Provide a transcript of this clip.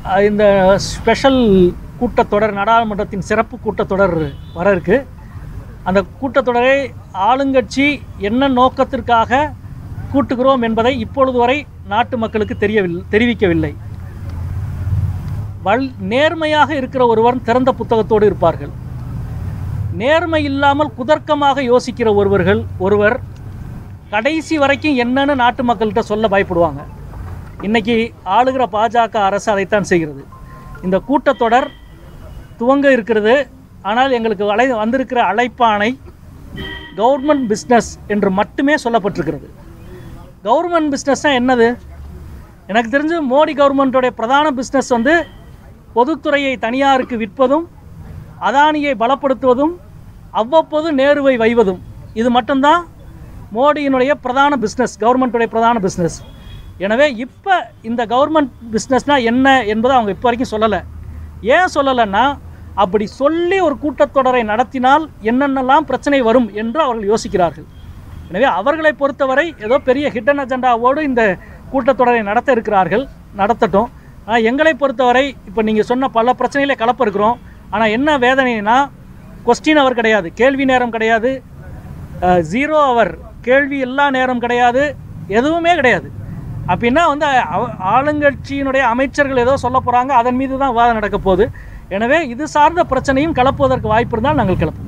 அஹ், இந்த ஸ்பெஷல் கூட்டத்தொடர் நாடாளுமன்றத்தின் சிறப்பு கூட்டத்தொடர் வர இருக்கு அந்த கூட்டத்தொடரை ஆளுங்கட்சி என்ன நோக்கத்திற்காக கூட்டுகிறோம் என்பதை இப்பொழுது வரை நாட்டு மக்களுக்கு தெரியவில்லை தெரிவிக்கவில்லை வல் நேர்மையாக இருக்கிற ஒருவர் திறந்த புத்தகத்தோடு இருப்பார்கள் நேர்மை இல்லாமல் குதர்க்கமாக யோசிக்கிற ஒருவர்கள் ஒருவர் கடைசி வரைக்கும் என்னன்னு நாட்டு மக்கள்கிட்ட சொல்ல பயப்படுவாங்க இன்னைக்கு ஆளுகிற பாஜக அரசு அதைத்தான் செய்கிறது இந்த கூட்டத்தொடர் துவங்க இருக்கிறது ஆனால் எங்களுக்கு அழை வந்திருக்கிற அழைப்பாணை கவர்மெண்ட் பிஸ்னஸ் என்று மட்டுமே சொல்லப்பட்டிருக்கிறது கவர்மெண்ட் பிஸ்னஸ்னால் என்னது எனக்கு தெரிஞ்சு மோடி கவர்மெண்ட்டோடைய பிரதான பிஸ்னஸ் வந்து பொதுத்துறையை தனியாருக்கு விற்பதும் அதானியை பலப்படுத்துவதும் அவ்வப்போது நேருவை வைவதும் இது மட்டும்தான் மோடியினுடைய பிரதான பிஸ்னஸ் கவர்மெண்ட்டுடைய பிரதான பிஸ்னஸ் எனவே இப்போ இந்த கவர்மெண்ட் பிஸ்னஸ்னால் என்ன என்பதை அவங்க இப்போ வரைக்கும் சொல்லலை ஏன் சொல்லலைன்னா அப்படி சொல்லி ஒரு கூட்டத்தொடரை நடத்தினால் என்னென்னலாம் பிரச்சனை வரும் என்று அவர்கள் யோசிக்கிறார்கள் எனவே அவர்களை பொறுத்தவரை ஏதோ பெரிய ஹிடன் அஜெண்டாவோடு இந்த கூட்டத்தொடரை நடத்த இருக்கிறார்கள் நடத்தட்டும் ஆனால் எங்களை பொறுத்தவரை இப்போ நீங்கள் சொன்ன பல பிரச்சனைகளை கலப்ப இருக்கிறோம் ஆனால் என்ன வேதனைனா கொஸ்டின் அவர் கிடையாது கேள்வி நேரம் கிடையாது ஜீரோ அவர் கேள்வி எல்லா நேரம் கிடையாது எதுவுமே கிடையாது அப்படின்னா வந்து அவ- ஆளுங்கட்சியினுடைய அமைச்சர்கள் ஏதோ சொல்ல போகிறாங்க அதன் மீது தான் விவாதம் நடக்க போகுது எனவே இது சார்ந்த பிரச்சனையும் கலப்புவதற்கு வாய்ப்பு இருந்தால் நாங்கள் கிளப்போம்